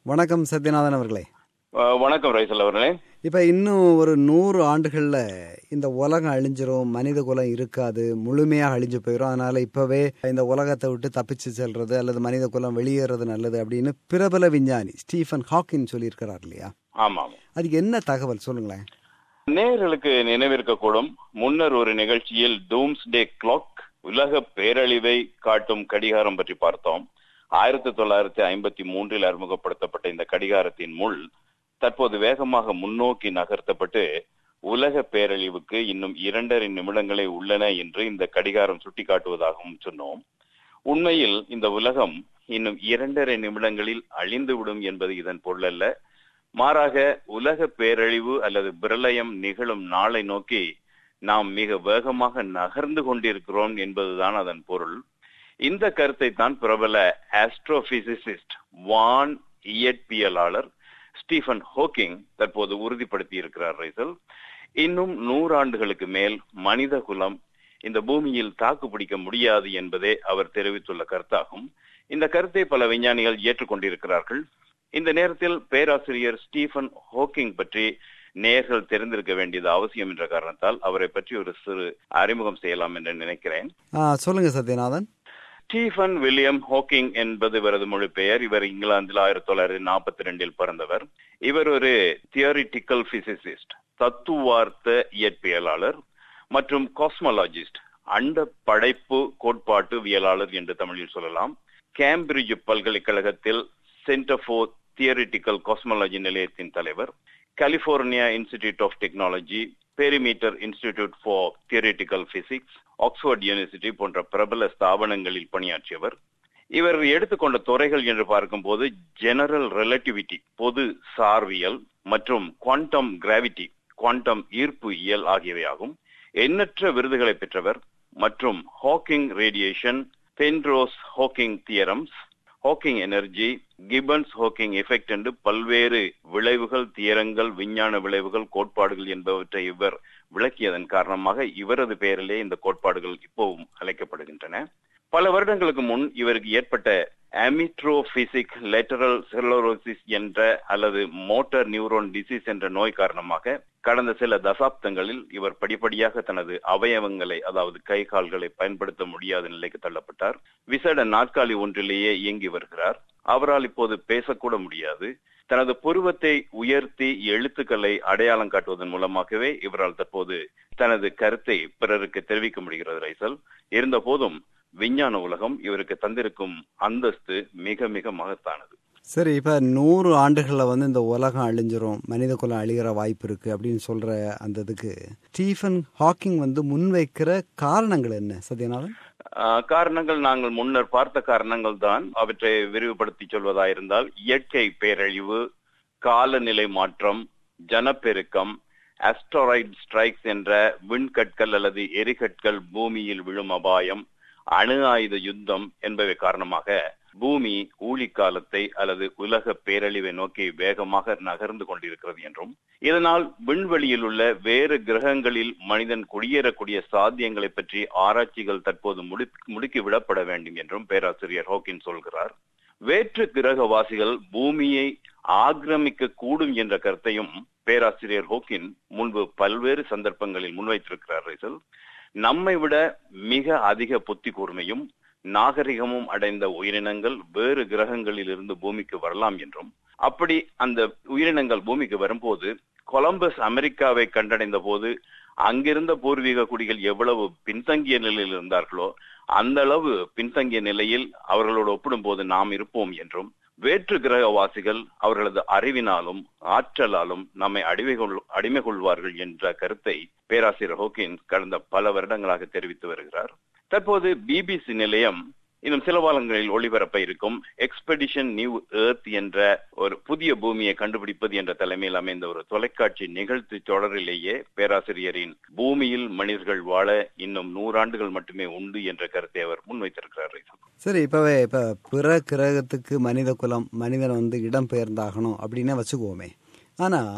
வணக்கம் சத்யநாதன் அவர்களே அஹ், வணக்கம் ரைசல் அவர்களே இப்ப இன்னும் ஒரு நூறு ஆண்டுகள்ல இந்த உலகம் அழிஞ்சிரும் மனித குலம் இருக்காது முழுமையாக அழிஞ்சு போயிடும் அதனால இப்பவே இந்த உலகத்தை விட்டு தப்பிச்சு செல்றது அல்லது மனித குலம் வெளியேறது நல்லது அப்படின்னு பிரபல விஞ்ஞானி ஸ்டீஃபன் ஹாக்கின் சொல்லியிருக்கிறார் இல்லையா ஆமா ஆமா அதுக்கு என்ன தகவல் சொல்லுங்களேன் நேயர்களுக்கு நினைவிருக்கக்கூடும் முன்னர் ஒரு நிகழ்ச்சியில் டூம்ஸ் டே கிளாக் உலக பேரழிவை காட்டும் கடிகாரம் பற்றி பார்த்தோம் ஆயிரத்தி தொள்ளாயிரத்தி ஐம்பத்தி மூன்றில் அறிமுகப்படுத்தப்பட்ட இந்த கடிகாரத்தின் முள் தற்போது வேகமாக முன்னோக்கி நகர்த்தப்பட்டு உலக பேரழிவுக்கு இன்னும் இரண்டரை நிமிடங்களே உள்ளன என்று இந்த கடிகாரம் சுட்டிக்காட்டுவதாகவும் சொன்னோம் உண்மையில் இந்த உலகம் இன்னும் இரண்டரை நிமிடங்களில் அழிந்துவிடும் என்பது இதன் பொருள் அல்ல மாறாக உலக பேரழிவு அல்லது பிரளயம் நிகழும் நாளை நோக்கி நாம் மிக வேகமாக நகர்ந்து கொண்டிருக்கிறோம் என்பதுதான் அதன் பொருள் இந்த கருத்தை தான் பிரபல ஆஸ்ட்ரோபிசிசிஸ்ட் வான் இயற்பியலாளர் ஸ்டீஃபன் ஹோக்கிங் தற்போது உறுதிப்படுத்தி இருக்கிறார் ரைசல் இன்னும் நூறாண்டுகளுக்கு மேல் மனித குலம் இந்த பூமியில் தாக்கு பிடிக்க முடியாது என்பதே அவர் தெரிவித்துள்ள கருத்தாகும் இந்த கருத்தை பல விஞ்ஞானிகள் ஏற்றுக்கொண்டிருக்கிறார்கள் இந்த நேரத்தில் பேராசிரியர் ஸ்டீஃபன் ஹோக்கிங் பற்றி நேர்கள் தெரிந்திருக்க வேண்டியது அவசியம் என்ற காரணத்தால் அவரை பற்றி ஒரு சிறு அறிமுகம் செய்யலாம் என்று நினைக்கிறேன் ஆ, சொல்லுங்க சத்யநாதன் ஸ்டீஃபன் வில்லியம் ஹாக்கிங் என்பது இவரது மொழிபெயர் இவர் இங்கிலாந்தில் ஆயிரத்தி தொள்ளாயிரத்தி நாற்பத்தி ரெண்டில் பிறந்தவர் இவர் ஒரு தியரிட்டிக்கல் பிசிசிஸ்ட் தத்துவார்த்த இயற்பியலாளர் மற்றும் காஸ்மாலஜிஸ்ட் அண்ட படைப்பு கோட்பாட்டுவியலாளர் என்று தமிழில் சொல்லலாம் கேம்பிரிட்ஜ் பல்கலைக்கழகத்தில் சென்டர் ஃபார் தியரிட்டிக்கல் காஸ்மாலஜி நிலையத்தின் தலைவர் California Institute of Technology Perimeter Institute for Theoretical Physics Oxford University போன்ற பிரபல ஸ்தாபனங்களில் பணியாற்றியவர் இவர் எடுத்துக்கொண்ட துறைகள் என்று பார்க்கும்போது ஜெனரல் ரிலேட்டிவிட்டி பொது சார்வியல் மற்றும் குவாண்டம் கிராவிட்டி குவாண்டம் ஈர்ப்பு இயல் ஆகியவையாகும் எண்ணற்ற விருதுகளை பெற்றவர் மற்றும் Hawking radiation Penrose Hawking theorems Hawking energy Gibbons Hawking effect என்று பல்வேறு விளைவுகள் தியரங்கள் விஞ்ஞான விளைவுகள் கோட்பாடுகள் என்பவற்றை இவர் விளக்கியதன் காரணமாக இவரது பெயரிலே இந்த கோட்பாடுகள் இப்போவும் அழைக்கப்படுகின்றன பல வருடங்களுக்கு முன் இவருக்கு ஏற்பட்ட அமிட்ரோபிசிக் லேட்டரல் செல்லோரோசிஸ் என்ற அல்லது மோட்டார் நியூரோன் டிசீஸ் என்ற நோய் காரணமாக கடந்த சில தசாப்தங்களில் இவர் படிப்படியாக தனது அவயவங்களை அதாவது கை கால்களை பயன்படுத்த முடியாத நிலைக்கு தள்ளப்பட்டார் விசேட நாற்காலி ஒன்றிலேயே இயங்கி வருகிறார் அவரால் இப்போது பேசக்கூட முடியாது தனது புருவத்தை உயர்த்தி எழுத்துக்களை அடையாளம் காட்டுவதன் மூலமாகவே இவரால் தற்போது தனது கருத்தை பிறருக்கு தெரிவிக்க முடிகிறது ரைசல் இருந்த போதும் விஞ்ஞான உலகம் இவருக்கு தந்திருக்கும் அந்தஸ்து மிக மிக மகத்தானது சரி இப்ப நூறு ஆண்டுகள்ல வந்து இந்த உலகம் அழிஞ்சிரும் மனித குலம் அழிகிற வாய்ப்பு இருக்கு அப்படின்னு சொல்ற அந்த இதுக்கு ஸ்டீஃபன் ஹாக்கிங் வந்து முன்வைக்கிற காரணங்கள் என்ன சத்யநாதன் ஆஹ் காரணங்கள் நாங்கள் முன்னர் பார்த்த காரணங்கள் தான் அவற்றை விரிவுபடுத்தி சொல்வதாயிருந்தால் இயற்கை பேரழிவு காலநிலை மாற்றம் ஜனப்பெருக்கம் அஸ்டராய்ட் ஸ்ட்ரைக்ஸ் என்ற விண்கற்கள் அல்லது எரிகற்கள் பூமியில் விழும் அபாயம் அணு ஆயுத யுத்தம் என்பவை காரணமாக பூமி ஊழிக்காலத்தை அல்லது உலக பேரழிவை நோக்கி வேகமாக நகர்ந்து கொண்டிருக்கிறது என்றும் இதனால் விண்வெளியில் உள்ள வேறு கிரகங்களில் மனிதன் குடியேறக்கூடிய சாத்தியங்களை பற்றி ஆராய்ச்சிகள் தற்போது முடி- முடுக்கி விடப்பட வேண்டும் என்றும் பேராசிரியர் ஹோக்கின் சொல்கிறார் வேற்று கிரகவாசிகள் பூமியை ஆக்கிரமிக்க கூடும் என்ற கருத்தையும் பேராசிரியர் ஹோக்கின் முன்பு பல்வேறு சந்தர்ப்பங்களில் முன்வைத்திருக்கிறார் ரைசல் நம்மை விட மிக அதிக புத்தி கூர்மையும் நாகரிகமும் அடைந்த உயிரினங்கள் வேறு கிரகங்களில் இருந்து பூமிக்கு வரலாம் என்றும் அப்படி அந்த உயிரினங்கள் பூமிக்கு வரும்போது கொலம்பஸ் அமெரிக்காவை கண்டடைந்த போது அங்கிருந்த பூர்வீக குடிகள் எவ்வளவு பின்தங்கிய நிலையில் இருந்தார்களோ அந்த அளவு பின்தங்கிய நிலையில் அவர்களோடு ஒப்பிடும்போது நாம் இருப்போம் என்றும் வேற்று கிரகவாசிகள் அவர்களது அறிவினாலும் ஆற்றலாலும் நம்மை அடிமை கொள் அடிமை கொள்வார்கள் என்ற கருத்தை பேராசிரியர் ஹோக்கின்ஸ் கடந்த பல வருடங்களாக தெரிவித்து வருகிறார் தற்போது பிபிசி நிலையம் இன்னும் சில காலங்களில் ஒளிபரப்ப இருக்கும் எக்ஸ்பெடிஷன் நியூ எர்த் என்ற ஒரு புதிய பூமியை கண்டுபிடிப்பது என்ற தலைமையில் அமைந்த ஒரு தொலைக்காட்சி நிகழ்ச்சி தொடரிலேயே பேராசிரியரின் பூமியில் மனிதர்கள் வாழ இன்னும் நூறாண்டுகள் மட்டுமே உண்டு என்ற கருத்தை அவர் முன்வைத்திருக்கிறார் சரி இப்பவே இப்ப பிற கிரகத்துக்கு மனித குலம் மனிதன் வந்து இடம் பெயர்ந்தாகணும் அப்படின்னே வச்சுக்குவோமே ஆனா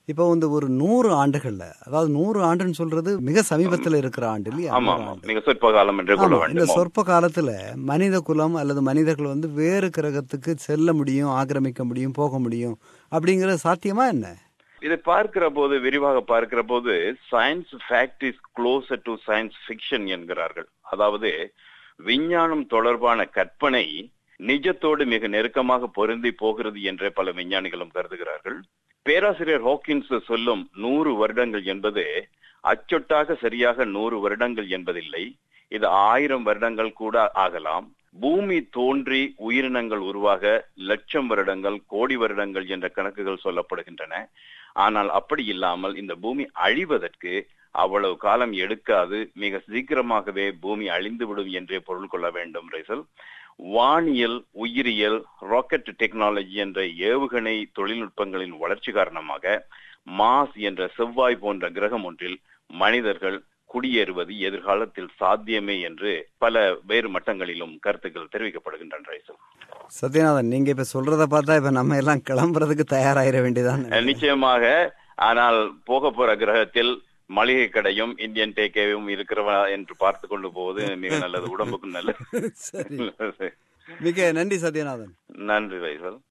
இப்போ வந்து ஒரு நூறு ஆண்டுகள்ல அதாவது நூறு ஆண்டுன்னு சொல்றது மிக சமீபத்துல இருக்கிற ஆண்டு இல்லையா ஆமா நூறு ஆமா ஆண்டு. நீங்க சொற்ப காலம் என்று கொள்ள ஆமா, இந்த வேண்டும் சொற்ப காலத்துல மனித குலம் அல்லது மனிதர்கள் வந்து வேறு கிரகத்துக்கு செல்ல முடியும் ஆக்கிரமிக்க முடியும் போக முடியும் அப்படிங்கிற சாத்தியமா என்ன இதை பார்க்கிற போது விரிவாக பார்க்கிற போது science fact is closer to science fiction என்கிறார்கள் அதாவது விஞ்ஞானம் தொடர்பான கற்பனை நிஜத்தோடு மிக நெருக்கமாக பொருந்தி போகிறது என்றே பல விஞ்ஞானிகளும் கருதுகிறார்கள் பேராசிரியர் ஹாக்கின்ஸ் சொல்லும் நூறு வருடங்கள் என்பது அச்சொட்டாக சரியாக நூறு வருடங்கள் என்பதில்லை இது ஆயிரம் வருடங்கள் கூட ஆகலாம் பூமி தோன்றி உயிரினங்கள் உருவாக லட்சம் வருடங்கள் கோடி வருடங்கள் என்ற கணக்குகள் சொல்லப்படுகின்றன ஆனால் அப்படி இல்லாமல் இந்த பூமி அழிவதற்கு அவ்வளவு காலம் எடுக்காது மிக சீக்கிரமாகவே பூமி அழிந்துவிடும் என்றே பொருள் கொள்ள வேண்டும் ரைசல் வானியல் உயிரியல் ராக்கெட் டெக்னாலஜி என்ற ஏவுகணை தொழில்நுட்பங்களின் வளர்ச்சி காரணமாக மாஸ் என்ற செவ்வாய் போன்ற கிரகம் ஒன்றில் மனிதர்கள் குடியேறுவது எதிர்காலத்தில் சாத்தியமே என்று பல வேறு மட்டங்களிலும் கருத்துக்கள் தெரிவிக்கப்படுகின்றன ரைசல் சத்யநாதன் நீங்க இப்ப சொல்றத பார்த்தா இப்ப நம்ம எல்லாம் கிளம்புறதுக்கு தயாராயிர வேண்டியதான் நிச்சயமாக ஆனால் போக போற கிரகத்தில் மளிகை கடையும் இந்தியன் டேக்கேவும் இருக்கிறவா என்று பார்த்து கொண்டு போவது மிக நல்லது உடம்புக்கும் நல்லது சரி மிக நன்றி சத்யநாதன் நன்றி ரைசல்